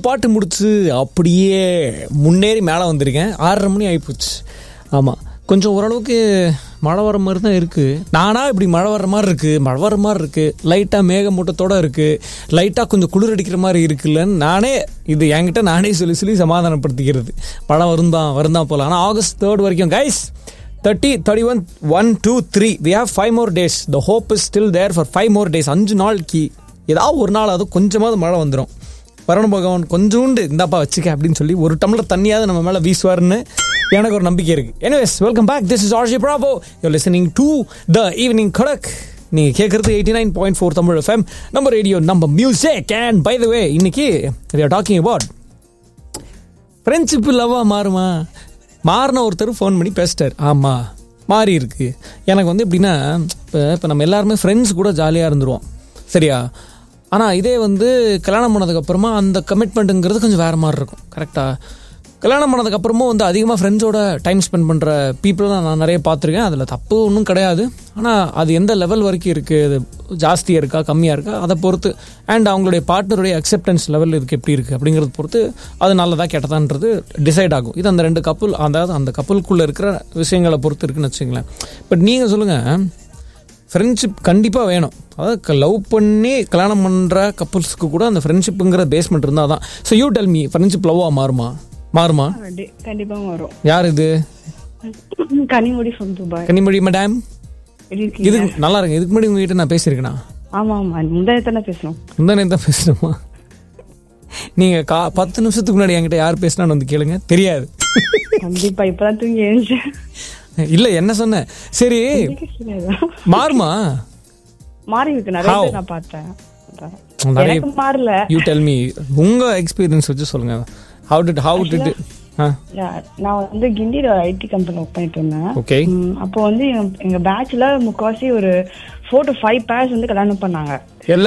பாட்டு முடிச்சு அப்படியே முன்னேறி மேலே வந்திருக்கேன் ஆறரை மணி ஆகிப்போச்சு ஆமாம் கொஞ்சம் ஓரளவுக்கு மழை வர மாதிரி தான் இருக்குது நானா இப்படி மழை வர்ற மாதிரி இருக்குது மழை வர மாதிரி இருக்குது லைட்டாக மேகமூட்டத்தோட இருக்குது லைட்டாக கொஞ்சம் குளிர் அடிக்கிற மாதிரி இருக்குல்லன்னு நானே இது என்கிட்ட நானே சொல்லி சொல்லி சமாதானப்படுத்திக்கிறது மழை வரும் தான் வரும் தான் போகலாம் ஆனால் ஆகஸ்ட் தேர்ட் வரைக்கும் guys thirty thirty one one two three we have five more days the hope is still there for five more days அஞ்சு நாளைக்கு ஏதாவது ஒரு நாள் அது கொஞ்சமாவது மழை வந்துடும் வருண பகவான் கொஞ்சோண்டு இந்தாப்பா வச்சுக்க அப்படின்னு சொல்லி ஒரு டம்ளர் தண்ணியாவது நம்ம மேலே வீசுவார்னு எனக்கு ஒரு நம்பிக்கை இருக்கு anyways welcome back this is RJ Bravo you listening to the evening Kadak நீங்கள் கேட்குறது eighty nine point four Tamil FM நம்ம ரேடியோ நம்ம music and by the way இன்னைக்கு டாக்கிங் அபவுட் ஃப்ரெண்ட்ஷிப் லவ்வாக மாறுமா மாறின ஒருத்தர் ஃபோன் பண்ணி பேசிட்டார் ஆமாம் மாறி இருக்கு எனக்கு வந்து எப்படின்னா இப்போ இப்போ நம்ம எல்லாருமே ஃப்ரெண்ட்ஸ் கூட ஜாலியாக இருந்துருவோம் சரியா ஆனால் இதே வந்து கல்யாணம் பண்ணதுக்கப்புறமா அந்த கமிட்மெண்ட்டுங்கிறது கொஞ்சம் வேறு மாதிரி இருக்கும் கரெக்டாக கல்யாணம் பண்ணதுக்கப்புறமும் வந்து அதிகமாக ஃப்ரெண்ட்ஸோட டைம் ஸ்பெண்ட் பண்ணுற பீப்புளை நான் நிறைய பார்த்துருக்கேன் அதில் தப்பு ஒன்றும் கிடையாது ஆனால் அது எந்த லெவல் வரைக்கும் இருக்குது அது ஜாஸ்தியாக இருக்கா கம்மியாக இருக்கா அதை பொறுத்து அண்ட் அவங்களுடைய பார்ட்னருடைய அக்செப்டன்ஸ் லெவல் இதுக்கு எப்படி இருக்குது அப்படிங்கிறத பொறுத்து அது நல்லதா கெட்டதான்றது டிசைட் ஆகும் இது அந்த ரெண்டு கப்புள் அதாவது அந்த கப்புளுக்குள்ளே இருக்கிற விஷயங்களை பொறுத்து இருக்குன்னு வச்சுங்களேன் பட் நீங்கள் சொல்லுங்கள் ஃப்ரெண்ட்ஷிப் கண்டிப்பாக வேணும் அதாவது லவ் பண்ணி கல்யாணம் பண்ணுற கப்புள்ஸ்க்கு கூட அந்த ஃப்ரெண்ட்ஷிப்புங்கிற பேஸ்மெண்ட் இருந்தால் தான் so you tell me friendship லவ்வாக மாறுமா மாறுமா கண்டி- கண்டிப்பா வரும் யார் இது Kanimozhi from Dubai Kannimozhi madam எப்படி இருக்கீங்க இது நல்லா இருக்கு இதுக்கு முன்னாடி உங்ககிட்ட நான் பேசியிருக்கேனா ஆமா ஆமா முந்தைய தானே பேசணும் முந்தானே தான் பேசணுமா நீங்கள் கா பத்து நிமிஷத்துக்கு முன்னாடி என்கிட்ட யார் பேசினான்னு வந்து கேளுங்க தெரியாது கண்டிப்பா இப்பதான் தூங்கி எழுந்தேன் இல்லை என்ன சொன்னேன் சரி மாறுமா மாறி இருக்கு நிறைய How? பேர் நான் பார்த்தேன் நிறைய எனக்கு மாறல யூ டெல் மீ உங்கள் எக்ஸ்பீரியன்ஸ் வச்சு சொல்லுங்க ஹவு டிட் ஹவு டிட் ஆ Yeah, நான் வந்து கிண்டில ஐடி கம்பெனி ஒர்க் பண்ணிட்டு இருந்தேன் ஓகே ம், அப்போ வந்து எங்க- எங்க பேட்ச்ல முக்காவாசி ஒரு ஃபோர் டு ஃபைவ் பேர்ஸ் வந்து கல்யாணம் பண்ணாங்க எல்லா